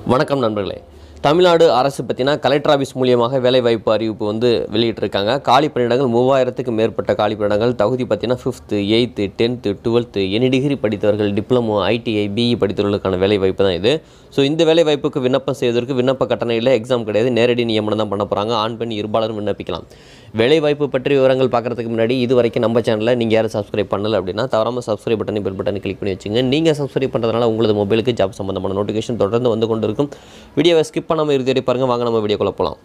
வணக்கம் நண்பர்களே தமிழ்நாடு அரசு பற்றினா கலெக்டர் ஆஃபீஸ் மூலியமாக வேலைவாய்ப்பு அறிவிப்பு வந்து வெளியிட்டிருக்காங்க காலி பணியிடங்கள் மூவாயிரத்துக்கு மேற்பட்ட காலி பணியிடங்கள் தகுதி பார்த்தீங்கன்னா fifth eighth tenth twelfth any degree படித்தவர்கள் டிப்ளமோ ஐடிஐ பிஇ படித்தவர்களுக்கான வேலைவாய்ப்பு தான் இது ஸோ இந்த வேலைவாய்ப்புக்கு விண்ணப்பம் செய்வதற்கு விண்ணப்ப கட்டணம் இல்லை எக்ஸாம் கிடையாது நேரடி நியமனம் தான் பண்ண போகிறாங்க ஆண் பெண் இருபாலரும் விண்ணப்பிக்கலாம் வேலைவாய்ப்பு பற்றி விவரங்கள் பார்க்குறதுக்கு முன்னாடி இது வரைக்கும் நம்ம சேனலில் நீங்கள் யாரும் சப்ஸ்கிரைப் பண்ணல அப்படின்னா தவறாமல் சப்ஸ்கிரைப் பட்டனை பெல் பட்டனை கிளிக் பண்ணி வச்சுங்க நீங்கள் சப்ஸ்கிரைப் பண்ணுறதுனால உங்களது மொபைலுக்கு ஜாப் சம்மந்தமான நோட்டிஃபிகேஷன் தொடர்ந்து வந்து கொண்டு இருக்கும் வீடியோவை ஸ்கிப் பண்ணாமல் இறுதி வரை பாருங்கள் வாங்க நம்ம வீடியோக்குள்ள போகலாம்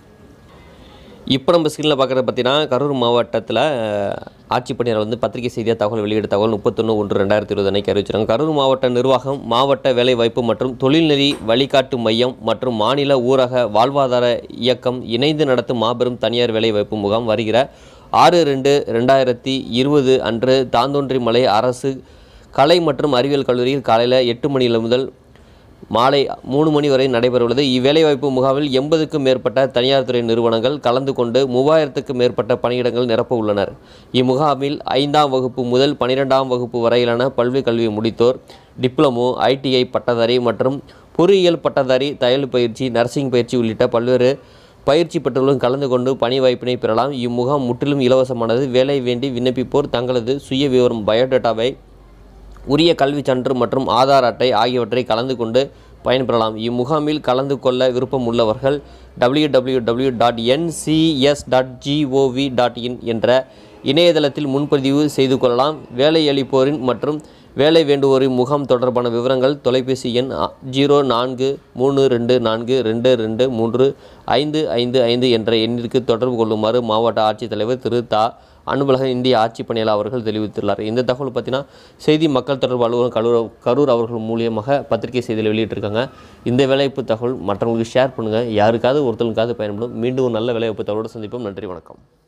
இப்போ நம்ம ஸ்க்ரீனில் பார்க்குறது பார்த்தீங்கன்னா கரூர் மாவட்டத்தில் அஹ், ஆட்சிப் பணியாளர் வந்து பத்திரிகை செய்தியாக தகவல் வெளியிட்ட தகவல் முப்பத்தொன்று ஒன்று ரெண்டாயிரத்தி இருபது அன்னைக்கு அறிவிச்சிருக்காங்க கரூர் மாவட்ட நிர்வாகம் மாவட்ட வேலைவாய்ப்பு மற்றும் தொழில்நெறி வழிகாட்டு மையம் மற்றும் மாநில ஊரக வாழ்வாதார இயக்கம் இணைந்து நடத்தும் மாபெரும் தனியார் வேலைவாய்ப்பு முகாம் வருகிற ஆறு ரெண்டு ரெண்டாயிரத்தி இருபது அன்று தாந்தோன்றிமலை அரசு கலை மற்றும் அறிவியல் கல்லூரியில் காலையில் எட்டு மணியில் முதல் மாலை மூணு மணி வரை நடைபெறவுள்ளது இவ்வேலைவாய்ப்பு முகாமில் எண்பதுக்கும் மேற்பட்ட தனியார் துறை நிறுவனங்கள் கலந்து கொண்டு மூவாயிரத்துக்கும் மேற்பட்ட பணியிடங்கள் நிரப்ப உள்ளனர் இம்முகாமில் ஐந்தாம் வகுப்பு முதல் பனிரெண்டாம் வகுப்பு வரையிலான பல்வி கல்வி முடித்தோர் டிப்ளமோ ஐடிஐ பட்டதாரி மற்றும் பொறியியல் பட்டதாரி தையல் பயிற்சி நர்சிங் பயிற்சி உள்ளிட்ட பல்வேறு பயிற்சி பெற்றவர்களும் கலந்து கொண்டு பணி வாய்ப்பினை பெறலாம் இம்முகாம் முற்றிலும் இலவசமானது வேலை வேண்டி விண்ணப்பிப்போர் தங்களது சுய விவரம் பயோடேட்டாவை உரிய கல்விச் சான்று மற்றும் ஆதார் அட்டை ஆகியவற்றை கலந்து கொண்டு பயன்பெறலாம் இம்முகாமில் கலந்து கொள்ள விருப்பம் உள்ளவர்கள் W W W dot NCS dot GOV dot in என்ற இணையதளத்தில் முன்பதிவு செய்து கொள்ளலாம் வேலையளிப்போரின் மற்றும் வேலை வேண்டுவோரின் முகாம் தொடர்பான விவரங்கள் தொலைபேசி எண் ஜீரோ நான்கு மூணு ரெண்டு நான்கு ரெண்டு ரெண்டு மூன்று ஐந்து ஐந்து ஐந்து என்ற எண்ணிற்கு தொடர்பு கொள்ளுமாறு மாவட்ட ஆட்சித்தலைவர் திரு தா அன்பழகன் இந்திய ஆட்சி பணியாளர் அவர்கள் தெரிவித்துள்ளார் இந்த தகவல் பார்த்தீங்கன்னா செய்தி மக்கள் தொடர்பு அலுவலகம் கரூர் கரூர் அவர்கள் மூலியமாக பத்திரிகை செய்தியில் வெளியிட்டிருக்காங்க இந்த வேலைவாய்ப்பு தகவல் மற்றவங்களுக்கு ஷேர் பண்ணுங்கள் யாருக்காவது ஒருத்தருக்காவது பயன்படும் மீண்டும் ஒரு நல்ல வேலைவாய்ப்பு தகவலோடு சந்திப்போம் நன்றி வணக்கம்